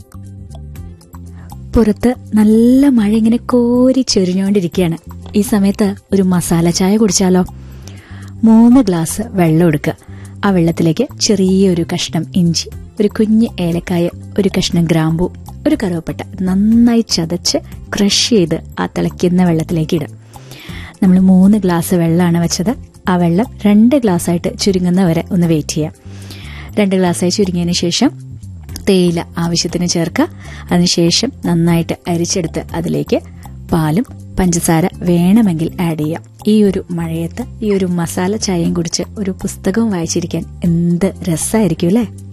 പുറത്ത് നല്ല മഴ ഇങ്ങനെ കോരി ചൊരിഞ്ഞുകൊണ്ടിരിക്കുകയാണ് ഈ സമയത്ത് ഒരു മസാല ചായ കുടിച്ചാലോ മൂന്ന് ഗ്ലാസ് വെള്ളം എടുക്കുക ആ വെള്ളത്തിലേക്ക് ചെറിയൊരു കഷ്ണം ഇഞ്ചി ഒരു കുഞ്ഞ് ഏലക്കായ ഒരു കഷ്ണം ഗ്രാമ്പു ഒരു കറുവപ്പട്ട നന്നായി ചതച്ച് ക്രഷ് ചെയ്ത് ആ തിളയ്ക്കുന്ന വെള്ളത്തിലേക്ക് ഇടുക നമ്മൾ മൂന്ന് ഗ്ലാസ് വെള്ളമാണ് വെച്ചത് ആ വെള്ളം രണ്ട് ഗ്ലാസ്സായിട്ട് ചുരുങ്ങുന്നവരെ ഒന്ന് വെയിറ്റ് ചെയ്യാം രണ്ട് ഗ്ലാസ്സായി ചുരുങ്ങിയതിന് ശേഷം തേയില ആവശ്യത്തിന് ചേർക്കുക അതിനുശേഷം നന്നായിട്ട് അരിച്ചെടുത്ത് അതിലേക്ക് പാലും പഞ്ചസാര വേണമെങ്കിൽ ആഡ് ചെയ്യാം ഈ ഒരു മഴയത്ത് ഈ ഒരു മസാല ചായയും കുടിച്ച് ഒരു പുസ്തകവും വായിച്ചിരിക്കാൻ എന്ത് രസമായിരിക്കും അല്ലേ